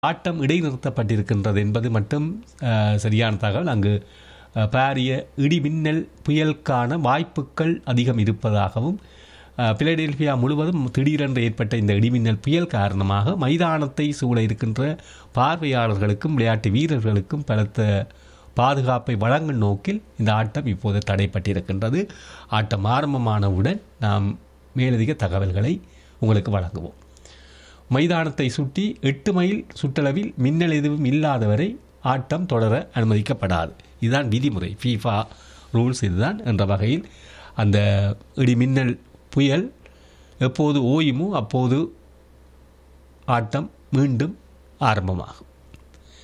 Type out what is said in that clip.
ஆட்டம் இடைநிறுத்தப்பட்டிருக்கின்றது என்பது மட்டும் அஹ், சரியான தகவல் அங்கு அஹ், பாரிய இடி மின்னல் புயலுக்கான வாய்ப்புகள் அதிகம் இருப்பதாகவும் அஹ், பிலடெல்பியா முழுவதும் திடீரென்று ஏற்பட்ட இந்த இடிமின்னல் புயல் காரணமாக மைதானத்தை சூழ இருக்கின்ற பார்வையாளர்களுக்கும் விளையாட்டு வீரர்களுக்கும் பலத்த பாதுகாப்பை வழங்கும் நோக்கில் இந்த ஆட்டம் இப்போது தடைப்பட்டிருக்கின்றது ஆட்டம் ஆரம்பமானவுடன் நாம் மேலதிக தகவல்களை உங்களுக்கு வழங்குவோம் மைதானத்தை சுற்றி எட்டு மைல் சுற்றளவில் மின்னல் எதுவும் இல்லாதவரை ஆட்டம் தொடர அனுமதிக்கப்படாது இதுதான் விதிமுறை ஃபீஃபா ரூல்ஸ் இதுதான் என்ற வகையில் அந்த இடி மின்னல் புயல் எப்போது ஓயுமோ அப்போது ஆட்டம் மீண்டும் ஆரம்பமாகும்